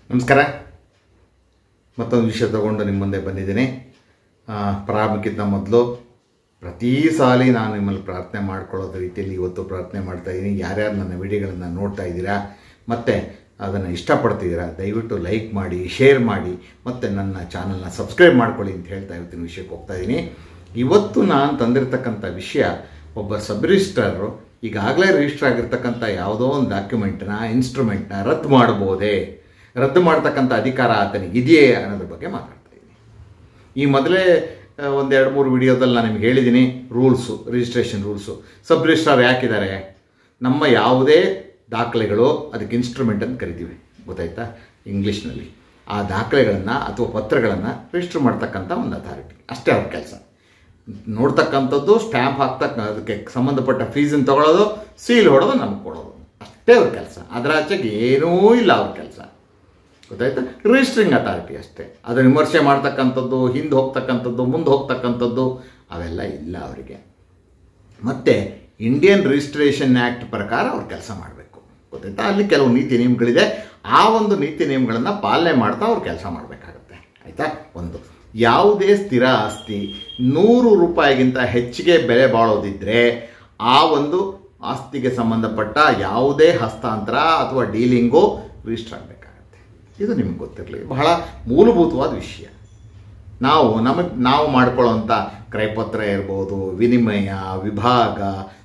ನಮಸ್ಕಾರ ಮತ್ತೊಂದು ವಿಷಯ ತಗೊಂಡು ನಿಮ್ಮ ಮುಂದೆ ಬಂದಿದ್ದೀನಿ ಆ, ಪ್ರಾರಂಭಕ್ಕಿಂತ ಮೊದಲು ಪ್ರತಿ ಸಾಲಿ ನಾನು ನಿಮ್ಮಲ್ಲಿ ಪ್ರಾರ್ಥನೆ ಮಾಡ್ಕೊಳ್ಳೋದು ರೀತಿಯಲ್ಲಿ ಇವತ್ತು ಪ್ರಾರ್ಥನೆ ಮಾಡ್ತಾ ಇದ್ದೀನಿ ಯಾರ್ಯಾರು ನನ್ನ ವಿಡಿಯೋಗಳನ್ನು ನೋಡ್ತಾ ಇದ್ದೀರಾ ಮತ್ತು ಅದನ್ನು ಇಷ್ಟಪಡ್ತಿದ್ದೀರಾ ದಯವಿಟ್ಟು ಲೈಕ್ ಮಾಡಿ ಶೇರ್ ಮಾಡಿ ಮತ್ತು ನನ್ನ ಚಾನಲ್ನ ಸಬ್ಸ್ಕ್ರೈಬ್ ಮಾಡ್ಕೊಳ್ಳಿ ಅಂತ ಹೇಳ್ತಾ ಇರ್ತೀನಿ ವಿಷಯಕ್ಕೆ ಹೋಗ್ತಾ ಇದ್ದೀನಿ ಇವತ್ತು ನಾನು ತಂದಿರತಕ್ಕಂಥ ವಿಷಯ ಒಬ್ಬ ಸಬ್ ರಿಜಿಸ್ಟ್ರಾರು ಈಗಾಗಲೇ ರಿಜಿಸ್ಟರ್ ಆಗಿರ್ತಕ್ಕಂಥ ಯಾವುದೋ ಒಂದು ಡಾಕ್ಯುಮೆಂಟ್ನ ಇನ್ಸ್ಟ್ರೂಮೆಂಟ್ನ ರದ್ದು ಮಾಡ್ಬೋದೇ ರದ್ದು ಮಾಡ್ತಕ್ಕಂಥ ಅಧಿಕಾರ ಆತನಿಗೆ ಇದೆಯೇ ಅನ್ನೋದ್ರ ಬಗ್ಗೆ ಮಾತಾಡ್ತಾ ಇದ್ದೀನಿ ಈ ಮೊದಲೇ ಆ, ಒಂದು ಎರಡು ಮೂರು ವಿಡಿಯೋದಲ್ಲಿ ನಾನು ನಿಮ್ಗೆ ಹೇಳಿದ್ದೀನಿ rules registration rules sub registrar ಯಾಕಿದ್ದಾರೆ ನಮ್ಮ ಯಾವುದೇ ದಾಖಲೆಗಳು ಅದಕ್ಕೆ ಇನ್ಸ್ಟ್ರೂಮೆಂಟ್ ಅಂತ ಕರಿತೀವಿ ಗೊತ್ತಾಯ್ತಾ ಇಂಗ್ಲೀಷ್ನಲ್ಲಿ ಆ ದಾಖಲೆಗಳನ್ನು ಅಥವಾ ಪತ್ರಗಳನ್ನು ರಿಜಿಸ್ಟರ್ ಮಾಡ್ತಕ್ಕಂಥ ಒಂದು ಅಥಾರಿಟಿ ಅಷ್ಟೇ ಅವ್ರ ಕೆಲಸ ನೋಡ್ತಕ್ಕಂಥದ್ದು ಸ್ಟ್ಯಾಂಪ್ ಹಾಕ್ತಕ್ಕ ಅದಕ್ಕೆ ಸಂಬಂಧಪಟ್ಟ ಫೀಸನ್ನು ತಗೊಳ್ಳೋದು ಸೀಲ್ ಹೊಡೋದು ನಮ್ಗೆ ಕೊಡೋದು ಅಷ್ಟೇ ಅವ್ರ ಕೆಲಸ ಅದರ ಆಚೆಗೆ ಏನೂ ಇಲ್ಲ ಅವ್ರ ಕೆಲಸ ಗೊತ್ತಾಯ್ತಾ ರಿಜಿಸ್ಟ್ರಿಂಗ್ ಅಥಾರಿಟಿ ಅಷ್ಟೇ ಅದನ್ನು ವಿಮರ್ಶೆ ಮಾಡ್ತಕ್ಕಂಥದ್ದು ಹಿಂದೆ ಹೋಗ್ತಕ್ಕಂಥದ್ದು ಮುಂದೆ ಹೋಗ್ತಕ್ಕಂಥದ್ದು ಅವೆಲ್ಲ ಇಲ್ಲ ಅವರಿಗೆ ಮತ್ತು ಇಂಡಿಯನ್ ರಿಜಿಸ್ಟ್ರೇಷನ್ ಆ್ಯಕ್ಟ್ ಪ್ರಕಾರ ಅವ್ರು ಕೆಲಸ ಮಾಡಬೇಕು ಗೊತ್ತಾಯ್ತಾ ಅಲ್ಲಿ ಕೆಲವು ನೀತಿ ನಿಯಮಗಳಿದೆ ಆ ಒಂದು ನೀತಿ ನಿಯಮಗಳನ್ನು ಪಾಲನೆ ಮಾಡ್ತಾ ಅವ್ರು ಕೆಲಸ ಮಾಡಬೇಕಾಗತ್ತೆ ಆಯಿತಾ ಒಂದು ಯಾವುದೇ ಸ್ಥಿರ ಆಸ್ತಿ ನೂರು ರೂಪಾಯಿಗಿಂತ ಹೆಚ್ಚಿಗೆ ಬೆಲೆ ಬಾಳೋದಿದ್ದರೆ ಆ ಒಂದು ಆಸ್ತಿಗೆ ಸಂಬಂಧಪಟ್ಟ ಯಾವುದೇ ಹಸ್ತಾಂತರ ಅಥವಾ ಡೀಲಿಂಗು ರಿಜಿಸ್ಟರ್ ಆಗಬೇಕಾಗತ್ತೆ ಇದು ನಿಮ್ಗೆ ಗೊತ್ತಿರಲಿ ಬಹಳ ಮೂಲಭೂತವಾದ ವಿಷಯ ನಾವು ನಮಗೆ ನಾವು ಮಾಡ್ಕೊಳ್ಳೋಂಥ ಕ್ರಯಪತ್ರ ಇರ್ಬೋದು ವಿನಿಮಯ ವಿಭಾಗ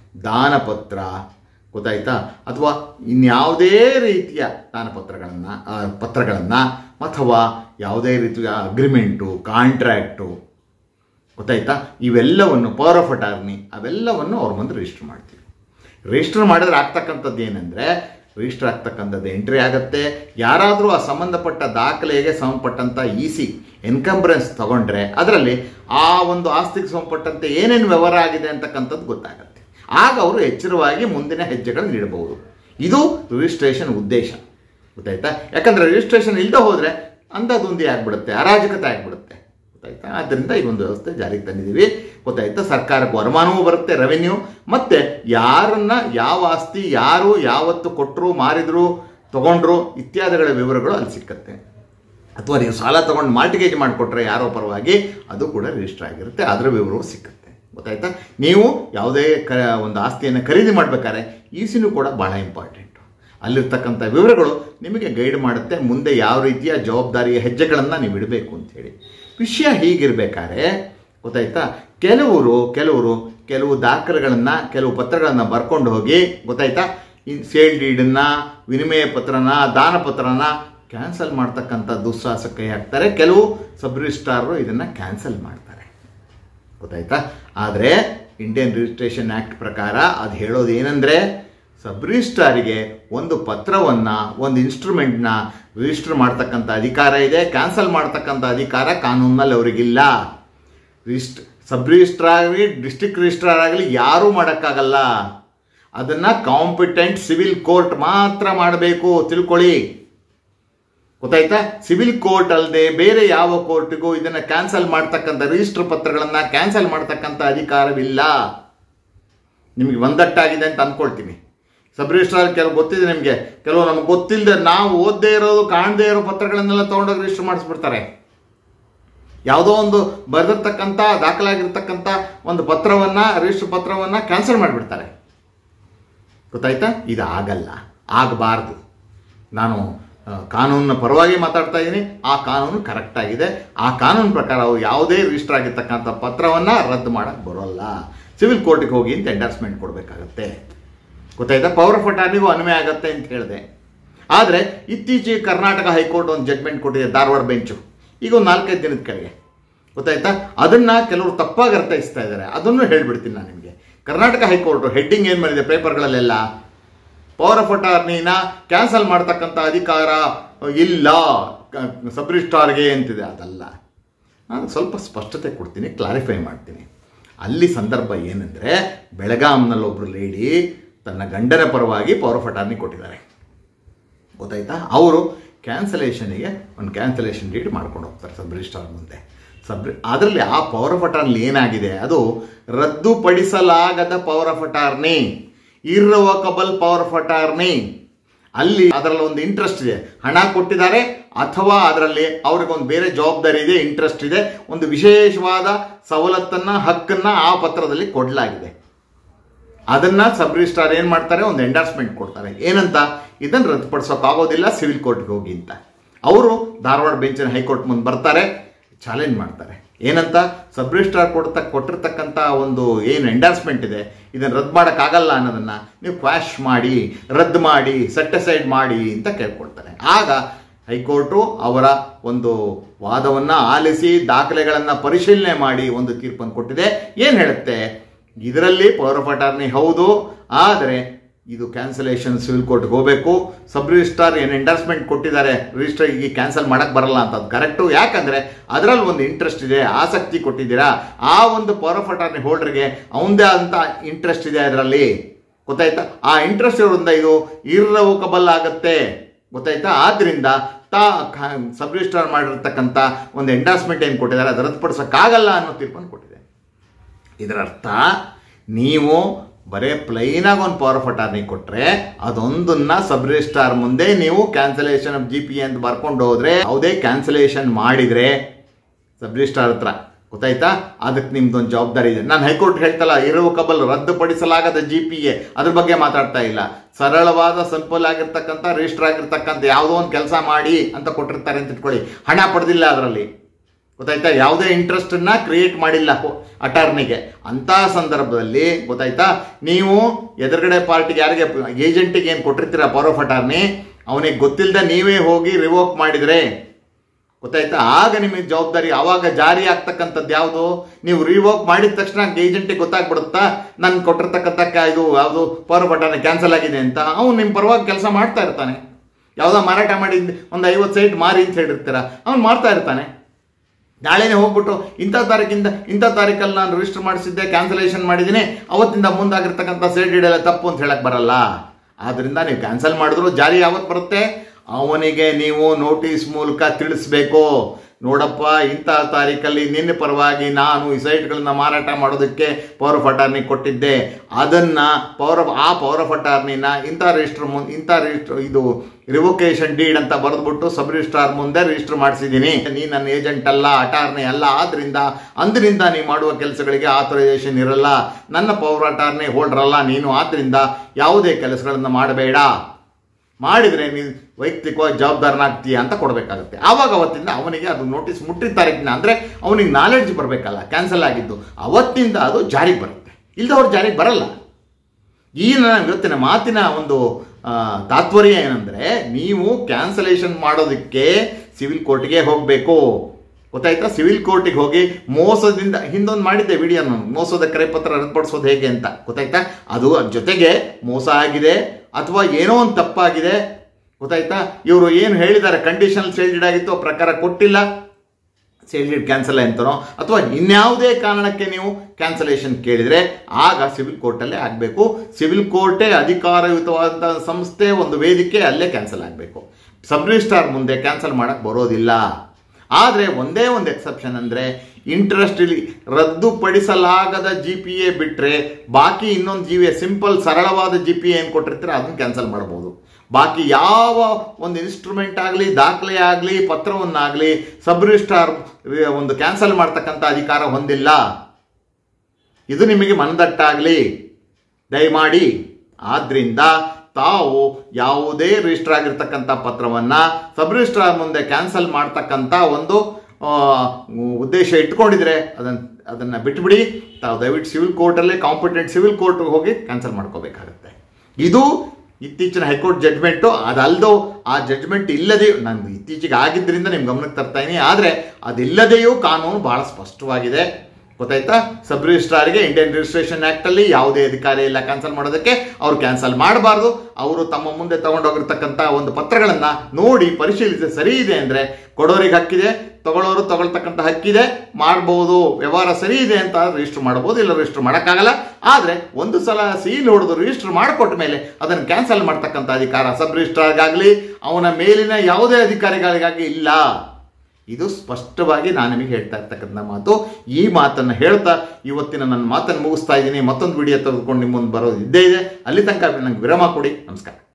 ದಾನಪತ್ರ ಗೊತ್ತಾಯ್ತಾ ಅಥವಾ ಇನ್ಯಾವುದೇ ರೀತಿಯ ದಾನಪತ್ರಗಳನ್ನು ಪತ್ರಗಳನ್ನು ಅಥವಾ ಯಾವುದೇ ರೀತಿಯ ಅಗ್ರಿಮೆಂಟು ಕಾಂಟ್ರ್ಯಾಕ್ಟು ಗೊತ್ತಾಯ್ತಾ ಇವೆಲ್ಲವನ್ನು ಪವರ್ ಆಫ್ ಅಟಾರ್ನಿ ಅವೆಲ್ಲವನ್ನು ಅವ್ರ ಮುಂದೆ ರಿಜಿಸ್ಟರ್ ಮಾಡ್ತೀವಿ ರಿಜಿಸ್ಟರ್ ಮಾಡಿದ್ರೆ ಆಗ್ತಕ್ಕಂಥದ್ದು ಏನಂದರೆ ರಿಜಿಸ್ಟರ್ ಆಗ್ತಕ್ಕಂಥದ್ದು ಎಂಟ್ರಿ ಆಗುತ್ತೆ ಯಾರಾದರೂ ಆ ಸಂಬಂಧಪಟ್ಟ ದಾಖಲೆಗೆ ಸಂಬಂಧಪಟ್ಟಂಥ ಇ ಸಿ ಎನ್ಕಂಬ್ರೆನ್ಸ್ ತಗೊಂಡ್ರೆ ಅದರಲ್ಲಿ ಆ ಒಂದು ಆಸ್ತಿಗೆ ಸಂಬಂಧಪಟ್ಟಂತೆ ಏನೇನು ವ್ಯವಹಾರ ಆಗಿದೆ ಅಂತಕ್ಕಂಥದ್ದು ಗೊತ್ತಾಗುತ್ತೆ ಆಗ ಅವರು ಎಚ್ಚರವಾಗಿ ಮುಂದಿನ ಹೆಜ್ಜೆಗಳನ್ನು ನೀಡಬಹುದು ಇದು ರಿಜಿಸ್ಟ್ರೇಷನ್ ಉದ್ದೇಶ ಗೊತ್ತಾಯ್ತಾ ಯಾಕಂದರೆ ರಿಜಿಸ್ಟ್ರೇಷನ್ ಇಲ್ಲದೆ ಹೋದರೆ ಅಂಧದುಂದಿ ಆಗಿಬಿಡುತ್ತೆ ಅರಾಜಕತೆ ಆಗಿಬಿಡುತ್ತೆ ಗೊತ್ತಾಯ್ತಾ ಆದ್ದರಿಂದ ಈ ಒಂದು ವ್ಯವಸ್ಥೆ ಜಾರಿಗೆ ತಂದಿದ್ದೀವಿ ಗೊತ್ತಾಯ್ತಾ ಸರ್ಕಾರಕ್ಕೆ ವರಮಾನವೂ ಬರುತ್ತೆ ರೆವೆನ್ಯೂ ಮತ್ತು ಯಾರನ್ನ ಯಾವ ಆಸ್ತಿ ಯಾರು ಯಾವತ್ತು ಕೊಟ್ಟರು ಮಾರಿದ್ರು ತಗೊಂಡ್ರು ಇತ್ಯಾದಿಗಳ ವಿವರಗಳು ಅಲ್ಲಿ ಸಿಕ್ಕತ್ತೆ ಅಥವಾ ನೀವು ಸಾಲ ತಗೊಂಡು ಮಾರ್ಟಿಗೇಜ್ ಮಾಡಿಕೊಟ್ರೆ ಯಾರೋ ಪರವಾಗಿ ಅದು ಕೂಡ ರಿಜಿಸ್ಟರ್ ಆಗಿರುತ್ತೆ ಅದರ ವಿವರವೂ ಸಿಕ್ಕತ್ತೆ ಗೊತ್ತಾಯ್ತಾ ನೀವು ಯಾವುದೇ ಕ ಒಂದು ಆಸ್ತಿಯನ್ನು ಖರೀದಿ ಮಾಡಬೇಕಾದ್ರೆ ಈಸಿನೂ ಕೂಡ ಭಾಳ ಇಂಪಾರ್ಟೆಂಟು ಅಲ್ಲಿರ್ತಕ್ಕಂಥ ವಿವರಗಳು ನಿಮಗೆ ಗೈಡ್ ಮಾಡುತ್ತೆ ಮುಂದೆ ಯಾವ ರೀತಿಯ ಜವಾಬ್ದಾರಿಯ ಹೆಜ್ಜೆಗಳನ್ನು ನೀವು ಇಡಬೇಕು ಅಂಥೇಳಿ ವಿಷಯ ಹೀಗಿರಬೇಕಾದ್ರೆ ಗೊತ್ತಾಯ್ತಾ ಕೆಲವರು ಕೆಲವರು ಕೆಲವು ದಾಖಲೆಗಳನ್ನು ಕೆಲವು ಪತ್ರಗಳನ್ನು ಬರ್ಕೊಂಡು ಹೋಗಿ ಗೊತ್ತಾಯ್ತಾ ಈ ಸೇಲ್ ಡೀಡನ್ನು ವಿನಿಮಯ ಪತ್ರನ ದಾನ ಪತ್ರನ ಕ್ಯಾನ್ಸಲ್ ಮಾಡ್ತಕ್ಕಂಥ ದುಸ್ಸಾಹಸ ಕೈ ಹಾಕ್ತಾರೆ ಕೆಲವು ಸಬ್ ರಿಜಿಸ್ಟ್ರಾರು ಇದನ್ನು ಕ್ಯಾನ್ಸಲ್ ಮಾಡ್ತಾರೆ ಗೊತ್ತಾಯ್ತಾ ಆದರೆ ಇಂಡಿಯನ್ ರಿಜಿಸ್ಟ್ರೇಷನ್ ಆ್ಯಕ್ಟ್ ಪ್ರಕಾರ ಅದು ಹೇಳೋದು ಏನಂದರೆ ಸಬ್ ರಿಜಿಸ್ಟ್ರಾರಿಗೆ ಒಂದು ಪತ್ರವನ್ನು ಒಂದು ಇನ್ಸ್ಟ್ರೂಮೆಂಟ್ನ ರಿಜಿಸ್ಟರ್ ಮಾಡ್ತಕ್ಕಂಥ ಅಧಿಕಾರ ಇದೆ ಕ್ಯಾನ್ಸಲ್ ಮಾಡ್ತಕ್ಕಂಥ ಅಧಿಕಾರ ಕಾನೂನಲ್ಲಿ ಅವರಿಗಿಲ್ಲ ರಿಜಿಸ್ಟ್ ಸಬ್ ರಿಜಿಸ್ಟ್ರಾರ್ ಆಗಲಿ ಡಿಸ್ಟ್ರಿಕ್ಟ್ ರಿಜಿಸ್ಟ್ರಾರ್ ಆಗಲಿ ಯಾರೂ ಮಾಡೋಕ್ಕಾಗಲ್ಲ ಅದನ್ನು ಕಾಂಪಿಟೆಂಟ್ ಸಿವಿಲ್ ಕೋರ್ಟ್ ಮಾತ್ರ ಮಾಡಬೇಕು ತಿಳ್ಕೊಳ್ಳಿ ಗೊತ್ತಾಯ್ತಾ ಸಿವಿಲ್ ಕೋರ್ಟ್ ಅಲ್ಲದೆ ಬೇರೆ ಯಾವ ಕೋರ್ಟಿಗೂ ಇದನ್ನು ಕ್ಯಾನ್ಸಲ್ ಮಾಡ್ತಕ್ಕಂಥ ರಿಜಿಸ್ಟರ್ ಪತ್ರಗಳನ್ನು ಕ್ಯಾನ್ಸಲ್ ಮಾಡ್ತಕ್ಕಂಥ ಅಧಿಕಾರವಿಲ್ಲ ನಿಮಗೆ ಒಂದಟ್ಟಾಗಿದೆ ಅಂತ ಅಂದ್ಕೊಳ್ತೀನಿ ಸಬ್ ರಿಜಿಸ್ಟ್ರಾರ್ ಕೆಲವು ಗೊತ್ತಿದೆ ನಿಮಗೆ ಕೆಲವು ನಮಗೆ ಗೊತ್ತಿಲ್ಲದೆ ನಾವು ಓದದೇ ಇರೋದು ಕಾಣದೇ ಇರೋ ಪತ್ರಗಳನ್ನೆಲ್ಲ ತೊಗೊಂಡೋಗಿ ರಿಜಿಸ್ಟರ್ ಮಾಡಿಸ್ಬಿಡ್ತಾರೆ ಯಾವುದೋ ಒಂದು ಬರೆದಿರ್ತಕ್ಕಂಥ ದಾಖಲಾಗಿರ್ತಕ್ಕಂಥ ಒಂದು ಪತ್ರವನ್ನು ರಿಜಿಸ್ಟರ್ ಪತ್ರವನ್ನು ಕ್ಯಾನ್ಸಲ್ ಮಾಡಿಬಿಡ್ತಾರೆ ಗೊತ್ತಾಯ್ತಾ ಇದು ಆಗಲ್ಲ ಆಗಬಾರ್ದು ನಾನು ಆ, ಕಾನೂನಿನ ಪರವಾಗಿ ಮಾತಾಡ್ತಾ ಇದ್ದೀನಿ ಆ ಕಾನೂನು ಕರೆಕ್ಟ್ ಆಗಿದೆ ಆ ಕಾನೂನು ಪ್ರಕಾರ ಅವು ಯಾವುದೇ ರಿಜಿಸ್ಟರ್ ಆಗಿರ್ತಕ್ಕಂಥ ಪತ್ರವನ್ನು ರದ್ದು ಮಾಡೋಕ್ಕೆ ಬರೋಲ್ಲ ಸಿವಿಲ್ ಕೋರ್ಟಿಗೆ ಹೋಗಿ ಅಂತ ಎಂಡರ್ಸ್ಮೆಂಟ್ ಕೊಡಬೇಕಾಗತ್ತೆ ಗೊತ್ತಾಯ್ತಾ ಪವರ್ ಆಫ್ ಅಟಾರ್ನಿಗೂ ಅನ್ವಯ ಆಗುತ್ತೆ ಅಂತ ಹೇಳಿದೆ ಆದರೆ ಇತ್ತೀಚೆಗೆ ಕರ್ನಾಟಕ ಹೈಕೋರ್ಟ್ ಒಂದು ಜಡ್ಮೆಂಟ್ ಕೊಟ್ಟಿದೆ ಧಾರವಾಡ ಬೆಂಚು ಈಗ ಒಂದು ನಾಲ್ಕೈದು ದಿನದ ಕೆಳಗೆ ಗೊತ್ತಾಯ್ತಾ ಅದನ್ನು ಕೆಲವರು ತಪ್ಪಾಗಿ ಅರ್ಥೈಸ್ತಾ ಇದ್ದಾರೆ ಅದನ್ನು ಹೇಳ್ಬಿಡ್ತೀನಿ ನಾನು ನಿಮಗೆ ಕರ್ನಾಟಕ ಹೈಕೋರ್ಟು ಹೆಡ್ಡಿಂಗ್ ಏನು ಮಾಡಿದೆ ಪೇಪರ್ಗಳಲ್ಲೆಲ್ಲ ಪವರ್ ಆಫ್ ಅಟಾರ್ನಿನ ಕ್ಯಾನ್ಸಲ್ ಮಾಡ್ತಕ್ಕಂಥ ಅಧಿಕಾರ ಇಲ್ಲ ಸಬ್ ರಿಜಿಸ್ಟ್ರಾರ್ಗೆ ಅಂತಿದೆ ಅದಲ್ಲ ನಾನು ಸ್ವಲ್ಪ ಸ್ಪಷ್ಟತೆ ಕೊಡ್ತೀನಿ ಕ್ಲಾರಿಫೈ ಮಾಡ್ತೀನಿ ಅಲ್ಲಿ ಸಂದರ್ಭ ಏನಂದರೆ ಬೆಳಗಾಂನಲ್ಲಿ ಒಬ್ಬರು ಲೇಡಿ ತನ್ನ ಗಂಡನ ಪರವಾಗಿ ಪವರ್ ಆಫ್ ಅಟಾರ್ನಿ ಕೊಟ್ಟಿದ್ದಾರೆ ಗೊತ್ತಾಯ್ತಾ ಅವರು ಕ್ಯಾನ್ಸಲೇಷನಿಗೆ ಒಂದು ಕ್ಯಾನ್ಸಲೇಷನ್ ಡೇಟ್ ಮಾಡ್ಕೊಂಡು ಹೋಗ್ತಾರೆ ಸಬ್ ರಿಜಿಸ್ಟ್ರಾರ್ ಮುಂದೆ ಸಬ್ ಅದರಲ್ಲಿ ಆ ಪವರ್ ಆಫ್ ಅಟಾರ್ನಿ ಏನಾಗಿದೆ ಅದು ರದ್ದುಪಡಿಸಲಾಗದ power of attorney irrevocable power of attorney ಅಲ್ಲಿ ಅದರಲ್ಲಿ ಒಂದು ಇಂಟ್ರೆಸ್ಟ್ ಇದೆ ಹಣ ಕೊಟ್ಟಿದ್ದಾರೆ ಅಥವಾ ಅದರಲ್ಲಿ ಅವ್ರಿಗೊಂದು ಬೇರೆ ಜವಾಬ್ದಾರಿ ಇದೆ ಇಂಟ್ರೆಸ್ಟ್ ಇದೆ ಒಂದು ವಿಶೇಷವಾದ ಸವಲತ್ತನ್ನ ಹಕ್ಕನ್ನ ಆ ಪತ್ರದಲ್ಲಿ ಕೊಡಲಾಗಿದೆ ಅದನ್ನ ಸಬ್ ರಿಜಿಸ್ಟ್ರಾರ್ ಏನ್ ಮಾಡ್ತಾರೆ ಒಂದು ಎಂಡಾರ್ಸ್ಮೆಂಟ್ ಕೊಡ್ತಾರೆ ಏನಂತ ಇದನ್ನು ರದ್ದುಪಡಿಸೋಕ್ಕಾಗೋದಿಲ್ಲ ಸಿವಿಲ್ ಕೋರ್ಟ್ಗೆ ಹೋಗಿ ಅಂತ ಅವರು ಧಾರವಾಡ ಬೆಂಚಿನ ಹೈಕೋರ್ಟ್ ಮುಂದೆ ಬರ್ತಾರೆ ಚಾಲೆಂಜ್ ಮಾಡ್ತಾರೆ ಏನಂತ ಸಬ್ ರಿಜಿಸ್ಟ್ರಾರ್ ಕೊಡ್ತ ಕೊಟ್ಟಿರ್ತಕ್ಕಂಥ ಒಂದು ಏನು ಎಂಡಾರ್ಸ್ಮೆಂಟ್ ಇದೆ ಇದನ್ನು ರದ್ದು ಮಾಡೋಕ್ಕಾಗಲ್ಲ ಅನ್ನೋದನ್ನ ನೀವು ಕ್ವಾಶ್ ಮಾಡಿ ರದ್ದು ಮಾಡಿ ಸೆಟ್ಟಸೈಡ್ ಮಾಡಿ ಅಂತ ಕೇಳ್ಕೊಳ್ತಾರೆ ಆಗ ಹೈಕೋರ್ಟು ಅವರ ಒಂದು ವಾದವನ್ನು ಆಲಿಸಿ ದಾಖಲೆಗಳನ್ನು ಪರಿಶೀಲನೆ ಮಾಡಿ ಒಂದು ತೀರ್ಪನ್ನು ಕೊಟ್ಟಿದೆ ಏನು ಹೇಳುತ್ತೆ ಇದರಲ್ಲಿ ಪವರ್ ಆಫ್ ಅಟಾರ್ನಿ ಹೌದು ಆದರೆ ಇದು ಕ್ಯಾನ್ಸಲೇಷನ್ ಸಿವಿಲ್ ಕೋರ್ಟ್ಗೆ ಹೋಗಬೇಕು ಸಬ್ ರಿಜಿಸ್ಟ್ರಾರ್ ಏನು ಎಂಡರ್ಸ್ಮೆಂಟ್ ಕೊಟ್ಟಿದ್ದಾರೆ ರಿಜಿಸ್ಟರ್ ಈಗ ಕ್ಯಾನ್ಸಲ್ ಮಾಡಕ್ಕೆ ಬರಲ್ಲ ಅಂತ ಅದು ಕರೆಕ್ಟು ಯಾಕಂದರೆ ಅದರಲ್ಲಿ ಒಂದು ಇಂಟ್ರೆಸ್ಟ್ ಇದೆ ಆಸಕ್ತಿ ಕೊಟ್ಟಿದ್ದೀರಾ ಆ ಒಂದು ಪವರ್ ಆಫ್ ಅಟಾರ್ನಿ ಹೋಲ್ಡರ್ಗೆ ಅವನದೇ ಆದಂಥ ಇಂಟ್ರೆಸ್ಟ್ ಇದೆ ಅದರಲ್ಲಿ ಗೊತ್ತಾಯ್ತಾ ಆ ಇಂಟ್ರೆಸ್ಟ್ ಇರೋದ್ರಿಂದ ಇದು ಇರ್ರವೋಕಬಲ್ ಆಗುತ್ತೆ ಗೊತ್ತಾಯ್ತಾ ಆದ್ರಿಂದ ತಾ ಸಬ್ ರಿಜಿಸ್ಟ್ರಾರ್ ಮಾಡಿರ್ತಕ್ಕಂಥ ಒಂದು ಎಂಡಾರ್ಸ್ಮೆಂಟ್ ಏನು ಕೊಟ್ಟಿದ್ದಾರೆ ಅದು ರದ್ದುಪಡಿಸೋಕ್ಕಾಗಲ್ಲ ಅನ್ನೋ ತೀರ್ಪನ್ನು ಕೊಟ್ಟಿದೆ ಇದರ ಅರ್ಥ ನೀವು ಬರೇ ಪ್ಲೈನಾಗಿ ಒಂದು ಪವರ್ ಆಫ್ ಅಟಾರ್ನಿ ಕೊಟ್ಟರೆ ಅದೊಂದನ್ನ ಸಬ್ ರಿಜಿಸ್ಟ್ರಾರ್ ಮುಂದೆ ನೀವು ಕ್ಯಾನ್ಸಲೇಷನ್ ಆಫ್ ಜಿ ಪಿ ಅಂತ ಬರ್ಕೊಂಡು ಹೋದ್ರೆ ಯಾವುದೇ ಕ್ಯಾನ್ಸಲೇಷನ್ ಮಾಡಿದರೆ ಸಬ್ ರಿಜಿಸ್ಟ್ರಾರ್ ಹತ್ರ ಗೊತ್ತಾಯ್ತಾ ಅದಕ್ಕೆ ನಿಮ್ದೊಂದು ಜವಾಬ್ದಾರಿ ಇದೆ ನಾನು ಹೈಕೋರ್ಟ್ ಹೇಳ್ತಲ್ಲ ಇರುವಕಬಲ್ ರದ್ದುಪಡಿಸಲಾಗದ ಜಿ ಪಿ ಎ ಅದ್ರ ಬಗ್ಗೆ ಮಾತಾಡ್ತಾ ಇಲ್ಲ ಸರಳವಾದ ಸಿಂಪಲ್ ಆಗಿರ್ತಕ್ಕಂಥ ರಿಜಿಸ್ಟರ್ ಆಗಿರ್ತಕ್ಕಂಥ ಯಾವುದೋ ಒಂದು ಕೆಲಸ ಮಾಡಿ ಅಂತ ಕೊಟ್ಟಿರ್ತಾರೆ ಅಂತ ಇಟ್ಕೊಳ್ಳಿ ಹಣ ಪಡೆದಿಲ್ಲ ಅದರಲ್ಲಿ ಗೊತ್ತಾಯ್ತಾ ಯಾವುದೇ ಇಂಟ್ರೆಸ್ಟನ್ನ ಕ್ರಿಯೇಟ್ ಮಾಡಿಲ್ಲ ಅಟಾರ್ನಿಗೆ ಅಂಥ ಸಂದರ್ಭದಲ್ಲಿ ಗೊತ್ತಾಯ್ತಾ ನೀವು ಎದುರುಗಡೆ ಪಾರ್ಟಿಗೆ ಯಾರಿಗೆ ಏಜೆಂಟಿಗೆ ಏನು ಕೊಟ್ಟಿರ್ತೀರ ಪವರ್ ಆಫ್ ಅಟಾರ್ನಿ ಅವನಿಗೆ ಗೊತ್ತಿಲ್ಲದೆ ನೀವೇ ಹೋಗಿ ರಿವೋಕ್ ಮಾಡಿದರೆ ಗೊತ್ತಾಯ್ತಾ ಆಗ ನಿಮಗೆ ಜವಾಬ್ದಾರಿ ಆವಾಗ ಜಾರಿ ಆಗ್ತಕ್ಕಂಥದ್ದು ಯಾವುದು ನೀವು ರಿವೋಕ್ ಮಾಡಿದ ತಕ್ಷಣ ಏಜೆಂಟಿಗೆ ಗೊತ್ತಾಗ್ಬಿಡುತ್ತಾ ನಾನು ಕೊಟ್ಟಿರ್ತಕ್ಕಂಥ ಕ- ಇದು ಯಾವುದು ಪವರ್ ಆಫ್ ಅಟಾರ್ನಿ ಕ್ಯಾನ್ಸಲ್ ಆಗಿದೆ ಅಂತ ಅವ್ನು ನಿಮ್ಮ ಪರವಾಗಿ ಕೆಲಸ ಮಾಡ್ತಾ ಇರ್ತಾನೆ ಯಾವುದೋ ಮಾರಾಟ ಮಾಡಿ ಒಂದು ಐವತ್ತು ಸೈಟ್ ಮಾರಿ ಅಂತ ಹೇಳಿರ್ತೀರ ಅವ್ನು ಮಾಡ್ತಾ ಇರ್ತಾನೆ ನಾಳೆನೇ ಹೋಗ್ಬಿಟ್ಟು ಇಂಥ ತಾರೀಕಿಂದ ಇಂಥ ತಾರೀಕಲ್ಲಿ ನಾನು ರಿಜಿಸ್ಟರ್ ಮಾಡಿಸಿದ್ದೆ ಕ್ಯಾನ್ಸಲೇಷನ್ ಮಾಡಿದ್ದೀನಿ ಅವತ್ತಿಂದ ಮುಂದಾಗಿರ್ತಕ್ಕಂಥ ಸೇಲ್ ಡೀಡ್ ಎಲ್ಲ ತಪ್ಪು ಅಂತ ಹೇಳಕ್ ಬರಲ್ಲ ಆದ್ರಿಂದ ನೀವು ಕ್ಯಾನ್ಸಲ್ ಮಾಡಿದ್ರು ಜಾರಿ ಯಾವತ್ತು ಬರುತ್ತೆ ಅವನಿಗೆ ನೀವು ನೋಟಿಸ್ ಮೂಲಕ ತಿಳಿಸ್ಬೇಕು ನೋಡಪ್ಪ ಇಂಥ ತಾರೀಕಲ್ಲಿ ನಿನ್ನ ಪರವಾಗಿ ನಾನು ಈ ಸೈಟ್ಗಳನ್ನ ಮಾರಾಟ ಮಾಡೋದಕ್ಕೆ ಪವರ್ ಆಫ್ ಅಟಾರ್ನಿ ಕೊಟ್ಟಿದ್ದೆ ಅದನ್ನ ಪವರ್ ಆಫ್ ಆ ಪವರ್ ಆಫ್ ಅಟಾರ್ನಿನ ಇಂಥ ರಿಜಿಸ್ಟರ್ ಮುಂದೆ ಇಂಥ ರಿಜಿಸ್ಟರ್ ಇದು ರಿವೊಕೇಶನ್ ಡೀಡ್ ಅಂತ ಬರೆದ್ಬಿಟ್ಟು ಸಬ್ ರಿಜಿಸ್ಟ್ರಾರ್ ಮುಂದೆ ರಿಜಿಸ್ಟರ್ ಮಾಡಿಸಿದ್ದೀನಿ ನೀ ನನ್ನ ಏಜೆಂಟ್ ಅಲ್ಲ ಅಟಾರ್ನಿ ಅಲ್ಲ ಆದ್ರಿಂದ ಅಂದಿನಿಂದ ನೀವು ಮಾಡುವ ಕೆಲಸಗಳಿಗೆ ಆಥರೈಸೇಷನ್ ಇರಲ್ಲ ನನ್ನ ಪವರ್ ಅಟಾರ್ನಿ ಹೋಲ್ಡರ್ ಅಲ್ಲ ನೀನು ಆದ್ರಿಂದ ಯಾವುದೇ ಕೆಲಸಗಳನ್ನು ಮಾಡಬೇಡ ಮಾಡಿದರೆ ನೀನು ವೈಯಕ್ತಿಕವಾಗಿ ಜವಾಬ್ದಾರನಾಗ್ತೀಯ ಅಂತ ಕೊಡಬೇಕಾಗುತ್ತೆ ಆವಾಗ ಅವತ್ತಿಂದ ಅವನಿಗೆ ಅದು ನೋಟಿಸ್ ಮುಟ್ಟಿದ ತಾರೀಕಿನ ಅಂದರೆ ಅವನಿಗೆ ನಾಲೆಡ್ಜ್ ಬರಬೇಕಲ್ಲ ಕ್ಯಾನ್ಸಲ್ ಆಗಿದ್ದು ಅವತ್ತಿಂದ ಅದು ಜಾರಿಗೆ ಬರುತ್ತೆ ಇಲ್ದವ್ರು ಜಾರಿಗೆ ಬರಲ್ಲ ಈ ನನ್ನ ಇವತ್ತಿನ ಮಾತಿನ ಒಂದು ಆ, ತಾತ್ಪರ್ಯ ಏನಂದ್ರೆ ನೀವು ಕ್ಯಾನ್ಸಲೇಷನ್ ಮಾಡೋದಕ್ಕೆ ಸಿವಿಲ್ ಕೋರ್ಟ್ಗೆ ಹೋಗಬೇಕು ಗೊತ್ತಾಯ್ತಾ ಸಿವಿಲ್ ಕೋರ್ಟಿಗೆ ಹೋಗಿ ಮೋಸದಿಂದ ಹಿಂದೊಂದು ಮಾಡಿದ್ದೆ ವಿಡಿಯೋ ನಾನು ಮೋಸದ ಕರೆಪತ್ರ ರದ್ದುಪಡಿಸೋದು ಹೇಗೆ ಅಂತ ಗೊತ್ತಾಯ್ತಾ ಅದು ಅದ್ರ ಜೊತೆಗೆ ಮೋಸ ಆಗಿದೆ ಅಥವಾ ಏನೋ ಒಂದು ತಪ್ಪಾಗಿದೆ ಗೊತ್ತಾಯ್ತಾ ಇವರು ಏನು ಹೇಳಿದ್ದಾರೆ ಕಂಡೀಷನಲ್ ಸೇಲ್ಡ್ ಆಗಿತ್ತು ಆ ಪ್ರಕಾರ ಕೊಟ್ಟಿಲ್ಲ ಸೇಲ್ಡ್ ಕ್ಯಾನ್ಸಲ್ ಅಂತನೋ ಅಥವಾ ಇನ್ಯಾವುದೇ ಕಾರಣಕ್ಕೆ ನೀವು ಕ್ಯಾನ್ಸಲೇಷನ್ ಕೇಳಿದರೆ ಆಗ ಸಿವಿಲ್ ಕೋರ್ಟಲ್ಲೇ ಆಗಬೇಕು ಸಿವಿಲ್ ಕೋರ್ಟೇ ಅಧಿಕಾರಯುತವಾದ ಸಂಸ್ಥೆ ಒಂದು ವೇದಿಕೆ ಅಲ್ಲೇ ಕ್ಯಾನ್ಸಲ್ ಆಗಬೇಕು ಸಬ್ ರಿಜಿಸ್ಟ್ರಾರ್ ಮುಂದೆ ಕ್ಯಾನ್ಸಲ್ ಮಾಡಕ್ಕೆ ಬರೋದಿಲ್ಲ ಆದರೆ ಒಂದೇ ಒಂದು ಎಕ್ಸೆಪ್ಷನ್ ಅಂದರೆ ಇಂಟ್ರೆಸ್ಟ್ ಇಲ್ಲಿ ರದ್ದುಪಡಿಸಲಾಗದ ಜಿ ಪಿ ಎ ಬಿಟ್ಟರೆ ಬಾಕಿ ಇನ್ನೊಂದು ಜಿ ಎ ಸಿಂಪಲ್ ಸರಳವಾದ ಜಿ ಪಿ ಏನು ಕೊಟ್ಟಿರ್ತೀರ ಅದನ್ನು ಕ್ಯಾನ್ಸಲ್ ಮಾಡ್ಬೋದು ಬಾಕಿ ಯಾವ ಒಂದು ಇನ್ಸ್ಟ್ರೂಮೆಂಟ್ ಆಗಲಿ ದಾಖಲೆ ಆಗಲಿ ಪತ್ರವನ್ನಾಗಲಿ ಸಬ್ ರಿಜಿಸ್ಟ್ರಾರ್ ಒಂದು ಕ್ಯಾನ್ಸಲ್ ಮಾಡ್ತಕ್ಕಂಥ ಅಧಿಕಾರ ಹೊಂದಿಲ್ಲ ಇದು ನಿಮಗೆ ಮನದಟ್ಟಾಗಲಿ ದಯಮಾಡಿ ಆದ್ರಿಂದ ತಾವು ಯಾವುದೇ ರಿಜಿಸ್ಟರ್ ಆಗಿರ್ತಕ್ಕಂಥ ಪತ್ರವನ್ನ ಸಬ್ ರಿಜಿಸ್ಟ್ರಾರ್ ಮುಂದೆ ಕ್ಯಾನ್ಸಲ್ ಮಾಡ್ತಕ್ಕಂಥ ಒಂದು ಆ, ಉದ್ದೇಶ ಇಟ್ಕೊಂಡಿದ್ರೆ ಅದನ್ನ ಅದನ್ನ ಬಿಟ್ಬಿಡಿ ತಾವು ದಯವಿಟ್ಟು ಸಿವಿಲ್ ಕೋರ್ಟಲ್ಲೇ ಕಾಂಪಿಟೆಂಟ್ ಸಿವಿಲ್ ಕೋರ್ಟ್ಗೆ ಹೋಗಿ ಕ್ಯಾನ್ಸಲ್ ಮಾಡ್ಕೋಬೇಕಾಗತ್ತೆ ಇದು ಇತ್ತೀಚಿನ ಹೈಕೋರ್ಟ್ ಜಡ್ಮೆಂಟು ಅದಲ್ದೋ ಆ ಜಡ್ಮೆಂಟ್ ಇಲ್ಲದೆ ನಾನು ಇತ್ತೀಚೆಗೆ ಆಗಿದ್ದರಿಂದ ನಿಮ್ಗೆ ಗಮನಕ್ಕೆ ತರ್ತಾ ಇದೀನಿ ಆದರೆ ಅದಿಲ್ಲದೆಯೂ ಕಾನೂನು ಬಹಳ ಸ್ಪಷ್ಟವಾಗಿದೆ ಗೊತ್ತಾಯ್ತಾ ಸಬ್ ರಿಜಿಸ್ಟ್ರಾರ್ಗೆ ಇಂಡಿಯನ್ ರಿಜಿಸ್ಟ್ರೇಷನ್ ಆಕ್ಟ್ ಅಲ್ಲಿ ಯಾವುದೇ ಅಧಿಕಾರಿ ಇಲ್ಲ ಕ್ಯಾನ್ಸಲ್ ಮಾಡೋದಕ್ಕೆ ಅವ್ರು ಕ್ಯಾನ್ಸಲ್ ಮಾಡಬಾರ್ದು ಅವರು ತಮ್ಮ ಮುಂದೆ ತಗೊಂಡೋಗಿರ್ತಕ್ಕಂಥ ಒಂದು ಪತ್ರಗಳನ್ನ ನೋಡಿ ಪರಿಶೀಲಿಸಿ ಸರಿ ಇದೆ ಅಂದ್ರೆ ಕೊಡೋರಿಗೆ ಹಕ್ಕಿದೆ ತಗೊಳ್ಳೋರು ತಗೊಳ್ತಕ್ಕಂಥ ಹಕ್ಕಿದೆ ಮಾಡ್ಬೋದು ವ್ಯವಹಾರ ಸರಿ ಇದೆ ಅಂತ ರಿಜಿಸ್ಟರ್ ಮಾಡ್ಬೋದು ಇಲ್ಲ ರಿಜಿಸ್ಟರ್ ಮಾಡೋಕ್ಕಾಗಲ್ಲ ಆದರೆ ಒಂದು ಸಲ ಸೀಲ್ ಹೊಡೆದು ರಿಜಿಸ್ಟರ್ ಮಾಡಿಕೊಟ್ಟ ಮೇಲೆ ಅದನ್ನು ಕ್ಯಾನ್ಸಲ್ ಮಾಡ್ತಕ್ಕಂಥ ಅಧಿಕಾರ ಸಬ್ ರಿಜಿಸ್ಟ್ರಾರ್ಗಾಗಲಿ ಅವನ ಮೇಲಿನ ಯಾವುದೇ ಅಧಿಕಾರಿಗಳಿಗಾಗಿ ಇಲ್ಲ ಇದು ಸ್ಪಷ್ಟವಾಗಿ ನಾನು ನಿಮಗೆ ಹೇಳ್ತಾ ಇರ್ತಕ್ಕಂಥ ಮಾತು ಈ ಮಾತನ್ನು ಹೇಳ್ತಾ ಇವತ್ತಿನ ನನ್ನ ಮಾತನ್ನು ಮುಗಿಸ್ತಾ ಇದ್ದೀನಿ ಮತ್ತೊಂದು ವಿಡಿಯೋ ತೆಗೆದುಕೊಂಡು ನಿಮ್ಮ ಮುಂದೆ ಬರೋದು ಇದ್ದೇ ಇದೆ ಅಲ್ಲಿ ತನಕ ನಂಗೆ ವಿರಾಮ ಕೊಡಿ ನಮಸ್ಕಾರ